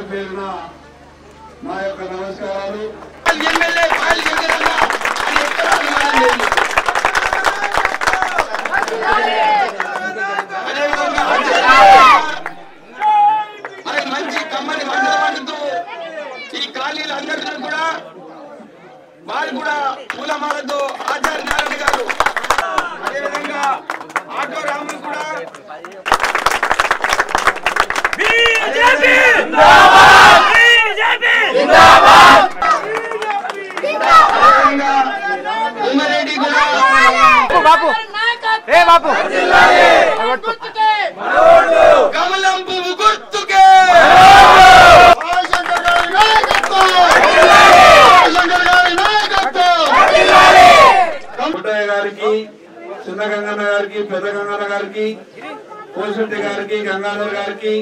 పేరు పేరున నా యొక్క నమస్కారాలు ఎమ్మెల్యే పాలు ఎదురన్నా అని ఎక్కడ అనుమానం లేదు మరి మంచి కమ్మని వందల వండుతూ ఈ ఖాళీలందరినీ కూడా వారు కూడా పూలమాలతో ఆచార్య నారాయణ గారు అదేవిధంగా ఆటో రాములు కూడా అదేవిధంగా ఉమ్మారెడ్డి కూడా బాపు ఏ బాపు కమలం పువ్వు గుర్తుకే శంకర్ గారి నాయకత్వం శంకర్ గారి నాయకత్వం పుట్టయ్య గారికి చిన్న గంగన్న గారికి పెద్ద గంగన్న గారికి కోసిరెడ్డి గారికి గంగాధర్ గారికి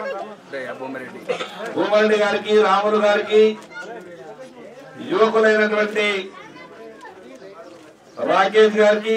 భూమరెడ్డి గారికి రాములు గారికి యువకులైనటువంటి రాకేష్ గారికి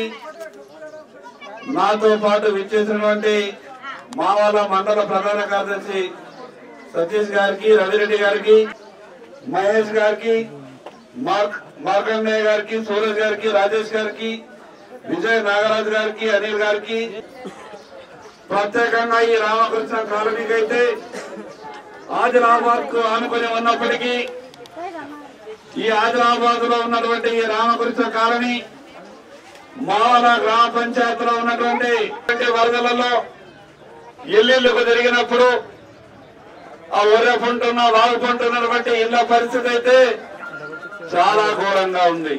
నాతో పాటు విచ్చేసినటువంటి మావాల మండల ప్రధాన కార్యదర్శి సతీష్ గారికి రవిరెడ్డి గారికి మహేష్ గారికి మార్క్ మార్కండేయ గారికి సూరజ్ గారికి రాజేష్ గారికి విజయ్ నాగరాజు గారికి అనిల్ గారికి ప్రత్యేకంగా ఈ రామకృష్ణ కాలనీకి అయితే ఆదిలాబాద్ కు ఆనుకొని ఉన్నప్పటికీ ఈ ఆదిలాబాద్ లో ఉన్నటువంటి ఈ రామకృష్ణ కాలనీ మావల గ్రామ పంచాయతీలో ఉన్నటువంటి వరదలలో ఇల్లుకు జరిగినప్పుడు ఆ ఒర్రె పంటున్న వాగు పంటున్నటువంటి ఇళ్ల పరిస్థితి అయితే చాలా ఘోరంగా ఉంది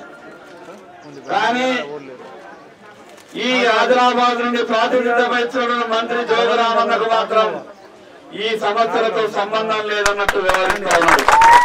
కానీ ఈ ఆదిలాబాద్ నుండి ప్రాతినిధ్యం వహించిన మంత్రి జోగరామన్నకు మాత్రం ఈ సమస్యలతో సంబంధం లేదన్నట్టు వివరిస్తా ఉన్నాడు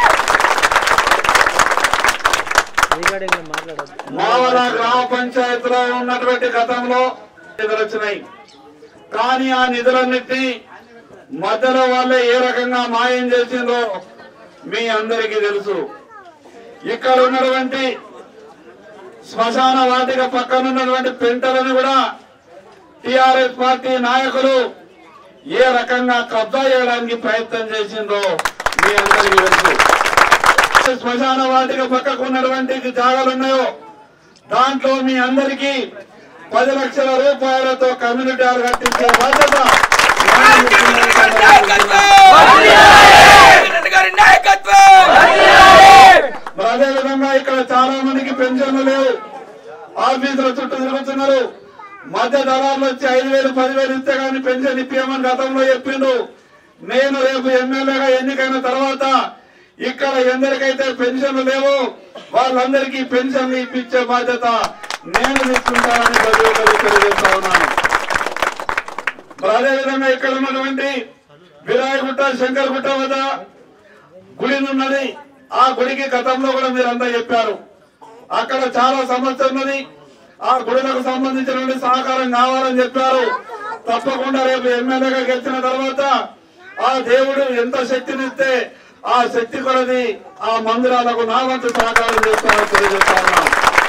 మావల గ్రామ పంచాయతీలో ఉన్నటువంటి గతంలో నిధులు వచ్చినాయి కానీ ఆ నిధులన్నిటి మధ్యలో వాళ్ళే ఏ రకంగా మాయం చేసిందో మీ అందరికీ తెలుసు ఇక్కడ ఉన్నటువంటి శ్మశాన వాటిక పక్కన ఉన్నటువంటి పెంటలను కూడా టిఆర్ఎస్ పార్టీ నాయకులు ఏ రకంగా కబ్జా చేయడానికి ప్రయత్నం చేసిందో మీ అందరికీ తెలుసు శ్మశాన వాటిక పక్కకు ఉన్నటువంటి జాగాలు ఉన్నాయో దాంట్లో మీ అందరికీ పది లక్షల రూపాయలతో కమ్యూనిటీ హాల్ కట్టించే బాధ్యత నా ముఖ్యమంత్రి గారి నాయకత్వం మరి అదే విధంగా ఇక్కడ చాలా మందికి పెన్షన్లు లేవు ఆఫీసుల చుట్టూ తిరుగుతున్నారు మధ్య దళారులు వచ్చి ఐదు వేలు పదివేలు ఇస్తే గానీ పెన్షన్ ఇప్పియమని గతంలో చెప్పిండు నేను రేపు ఎమ్మెల్యేగా ఎన్నికైన తర్వాత ఇక్కడ ఎందరికైతే పెన్షన్లు లేవో వాళ్ళందరికీ పెన్షన్లు ఇప్పించే బాధ్యత నేను తీసుకుంటానని ప్రతి ఒక్కరికి తెలియజేస్తా ఉన్నాను మరి అదే విధంగా ఇక్కడ ఉన్నటువంటి విరాయగుట్ట శంకర్గుట్ట వద్ద గుడి ఉన్నది ఆ గుడికి గతంలో కూడా మీరంతా చెప్పారు అక్కడ చాలా సమస్య ఉన్నది ఆ గుడులకు సంబంధించినటువంటి సహకారం కావాలని చెప్పారు తప్పకుండా రేపు ఎమ్మెల్యేగా గెలిచిన తర్వాత ఆ దేవుడు ఎంత శక్తినిస్తే ఆ శక్తి కొలది ఆ మందిరాలకు నా వంతు సహకారం చేస్తారని తెలియజేస్తా ఉన్నాం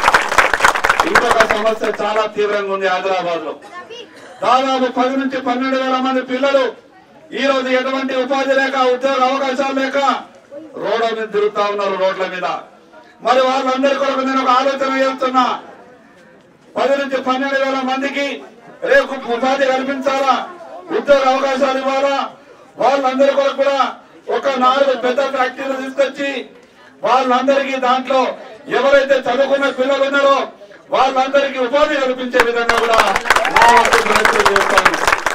ఇంకొక సమస్య చాలా తీవ్రంగా ఉంది ఆదిలాబాద్ లో దాదాపు పది నుంచి పన్నెండు వేల మంది పిల్లలు ఈ రోజు ఎటువంటి ఉపాధి లేక ఉద్యోగ అవకాశాలు లేక రోడ్ల మీద తిరుగుతా ఉన్నారు రోడ్ల మీద మరి వాళ్ళందరి కొరకు నేను ఒక ఆలోచన చేస్తున్నా పది నుంచి పన్నెండు వేల మందికి రేపు ఉపాధి కల్పించాలా ఉద్యోగ అవకాశాలు ఇవ్వాలా వాళ్ళందరి కొరకు కూడా ఒక నాలుగు పెద్ద ఫ్యాక్టరీలు తీసుకొచ్చి వాళ్ళందరికీ దాంట్లో ఎవరైతే చదువుకున్న పిల్లలు ఉన్నారో వాళ్ళందరికీ ఉపాధి కల్పించే విధంగా కూడా మా వంతు ప్రయత్నం చేస్తాను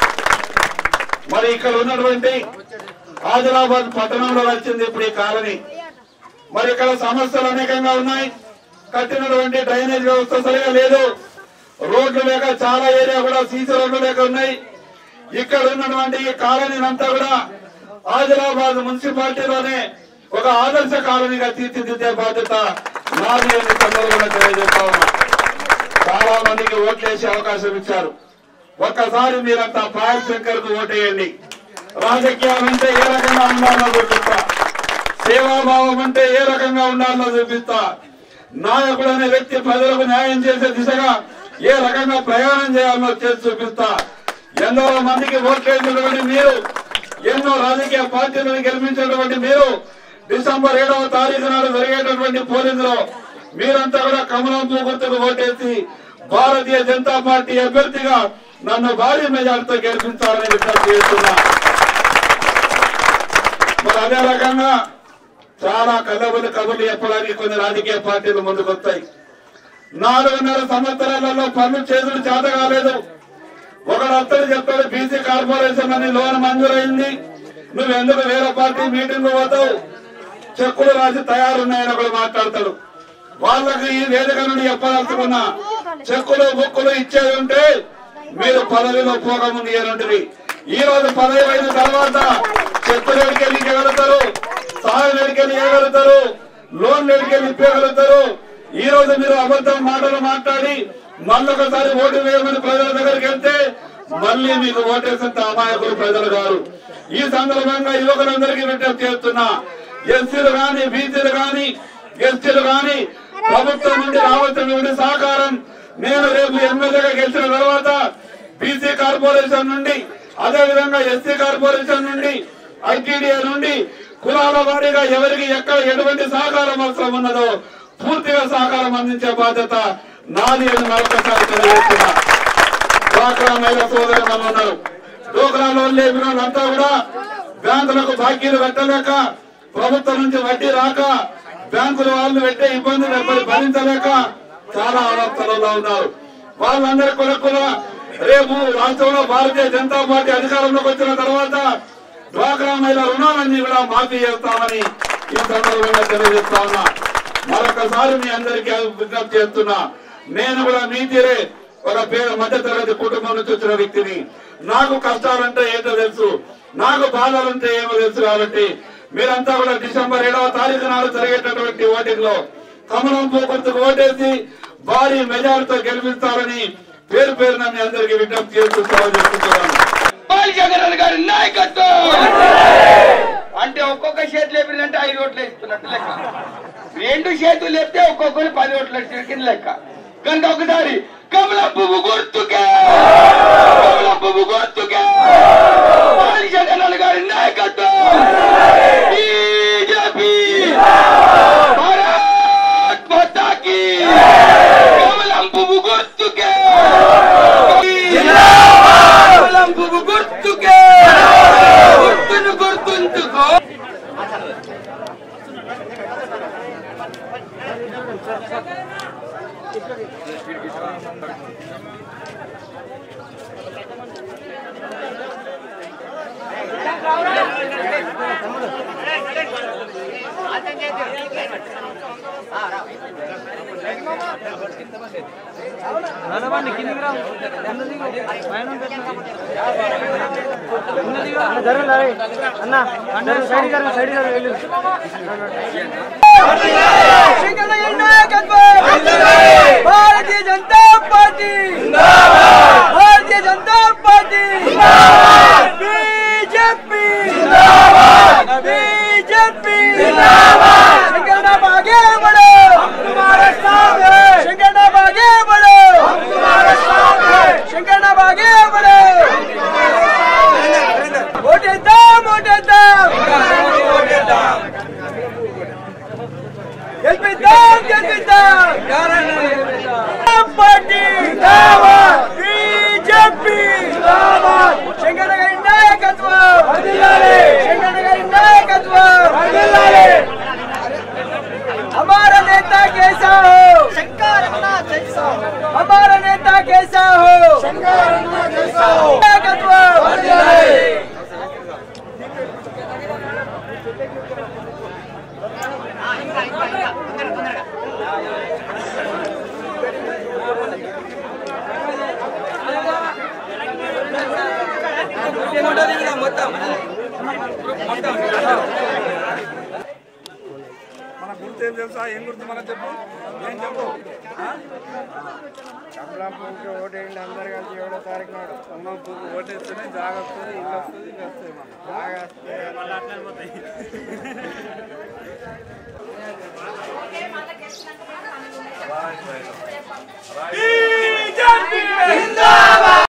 మరి ఇక్కడ ఉన్నటువంటి ఆదిలాబాద్ పట్టణంలో వచ్చింది ఇప్పుడు ఈ కాలనీ మరి ఇక్కడ సమస్యలు అనేకంగా ఉన్నాయి కట్టినటువంటి డ్రైనేజ్ వ్యవస్థ సరిగా లేదు రోడ్లు లేక చాలా ఏరియా కూడా సీసీ రోడ్లు లేక ఉన్నాయి ఇక్కడ ఉన్నటువంటి ఈ కాలనీ అంతా కూడా ఆదిలాబాద్ మున్సిపాలిటీలోనే ఒక ఆదర్శ కాలనీగా తీర్చిదిద్దే బాధ్యత నాది అని సందర్భంగా తెలియజేస్తా ఉన్నా చాలా మందికి ఓట్లేసే అవకాశం ఇచ్చారు ఒక్కసారి మీరంతా పాయల్ శంకర్ కు ఓటేయండి రాజకీయాలు అంటే ఏ రకంగా ఉండాలో చూపిస్తా సేవాభావం అంటే ఏ రకంగా ఉండాలో చూపిస్తా నాయకుడు అనే వ్యక్తి ప్రజలకు న్యాయం చేసే దిశగా ఏ రకంగా ప్రయాణం చేయాలో చేసి చూపిస్తా ఎందరో మందికి ఓట్లేసినటువంటి మీరు ఎన్నో రాజకీయ పార్టీలను గెలిపించినటువంటి మీరు డిసెంబర్ ఏడవ తారీఖు నాడు జరిగేటటువంటి పోలింగ్ లో మీరంతా కూడా కమలం పువ్వు గుర్తుకు ఓటేసి భారతీయ జనతా పార్టీ అభ్యర్థిగా నన్ను భారీ మెజార్టీతో గెలిపించాలని విజ్ఞప్తి చేస్తున్నా మరి అదే రకంగా చాలా కలబులు కబుర్లు చెప్పడానికి కొన్ని రాజకీయ పార్టీలు ముందుకొస్తాయి నాలుగున్నర సంవత్సరాలలో పనులు చేసుడు చేత కాలేదు ఒకడు అత్తడు చెప్తాడు బీసీ కార్పొరేషన్ అని లోన్ మంజూరైంది నువ్వు ఎందుకు వేరే పార్టీ మీటింగ్ పోతావు చెక్కులు రాసి తయారున్నాయని ఒకడు మాట్లాడతాడు వాళ్ళకి ఈ వేదిక నుండి చెప్పదలుచుకున్నా చెక్కులు బుక్కులు ఇచ్చేది ఉంటే మీరు పదవిలో పోకముందు ఏనుంటివి ఈ రోజు పదవి అయిన తర్వాత చెక్కులు ఎడికెళ్ళి ఇవ్వగలుగుతారు సాయం ఎడికెళ్ళి ఇవ్వగలుగుతారు లోన్లు ఎడికెళ్ళి ఇప్పగలుగుతారు ఈ రోజు మీరు అబద్ధం మాటలు మాట్లాడి మళ్ళొకసారి ఓటు వేయమని ప్రజల దగ్గరికి వెళ్తే మళ్ళీ మీకు ఓటేసేంత అమాయకులు ప్రజలు గారు ఈ సందర్భంగా యువకులందరికీ విజ్ఞప్తి చేస్తున్నా ఎస్సీలు గాని బీసీలు గాని ఎస్టీలు గాని ప్రభుత్వం నుండి రావాల్సినటువంటి సహకారం నేను రేపు ఎమ్మెల్యేగా గెలిచిన తర్వాత బీసీ కార్పొరేషన్ నుండి అదే విధంగా ఎస్సీ కార్పొరేషన్ నుండి ఐటీడీఏ నుండి కులాల వారీగా ఎవరికి ఎక్కడ ఎటువంటి సహకారం అవసరం ఉన్నదో పూర్తిగా సహకారం అందించే బాధ్యత నాది అని మరొకసారి తెలియజేస్తున్నా డ్వాక్రా మహిళా సోదరి మనం ఉన్నారు డోక్రా లోన్ లేపిన వాళ్ళంతా కూడా బ్యాంకులకు బాకీలు కట్టలేక ప్రభుత్వం నుంచి వడ్డీ రాక బ్యాంకులు వాళ్ళు పెట్టే ఇబ్బందులు ఎవ్వరు భరించలేక చాలా అవస్థలలో ఉన్నారు వాళ్ళందరి కొరకు కూడా రేపు రాష్ట్రంలో భారతీయ జనతా పార్టీ అధికారంలోకి వచ్చిన తర్వాత డ్వాక్రా మహిళా రుణాలన్నీ కూడా మాఫీ చేస్తామని ఈ సందర్భంగా తెలియజేస్తా ఉన్నా మరొకసారి మీ అందరికీ విజ్ఞప్తి చేస్తున్నా నేను కూడా మీ తీరే ఒక పేద మధ్యతరగతి కుటుంబం నుంచి వచ్చిన వ్యక్తిని నాకు కష్టాలంటే ఏంటో తెలుసు నాకు బాధలుంటే ఏమో తెలుసు కాబట్టి మీరంతా కూడా డిసెంబర్ ఏడవ తారీఖు నాడు జరిగేటటువంటి ఓటింగ్ లో కమలం పోకొందుకు ఓటేసి భారీ మెజారిటీతో గెలిపిస్తారని పేరు పేరున మీ అందరికీ విజ్ఞప్తి చేస్తూ సెలవు చేసుకుంటున్నాను బాలచంద్రన్ గారి నాయకత్వం అంటే ఒక్కొక్క చేతులు లేపిందంటే ఐదు ఓట్లు ఇస్తున్నట్టు లెక్క రెండు చేతులు లేపితే ఒక్కొక్కరు పది ఓట్లు ఇచ్చిన కింద లెక్క కనుక ఒకసారి కమల పువ్వు గుర్తుకే కమల పువ్వు గుర్తుకే బాలచంద్రన్ గారి నాయకత్వం బీజేపీ భారత్ మాతాకి కమలం పువ్వు గుర్తుకే కమలం పువ్వు గుర్తుకే గుర్తును గుర్తుంచుకో నడవండి కిందికి రా కింద దిగు. పైన ఉంటుంది. కింద దిగు. అన్న, జరగండి, అరే. అన్న అన్న సైడ్ జరగండి, సైడ్ జరగండి, వెళ్ళు. Bharatiya Janata party Bharatiya Janata party BJP BJP శంకరన బాగే బడో శంకరన బాగే బడో శంకరన బాగే బడో ఓటేద్దాం ఓటేద్దాం గెలిపిద్దాం గెలిపిద్దాం పార్టీ బీజేపీ శంకర గారి నాయకత్వం శంకర గారి నాయకత్వం हमारा नेता कैसा हो हमारा नेता कैसा हो नायकत्व మన గుర్తు ఏం తెలుసా ఏం గుర్తు మనం చెప్పు ఏం చెప్పు కమలాపూర్కి ఓటేయండి అందరు కలిసి ఏడో తారీఖు నాడు అమ్మ పువ్వు ఓటేస్తేనే జాగ వస్తుంది ఇల్లు వస్తుంది ఇల్లు వస్తాయి మనం బాగా వస్తే మళ్ళీ అట్లనే పోతాయి బీజేపీ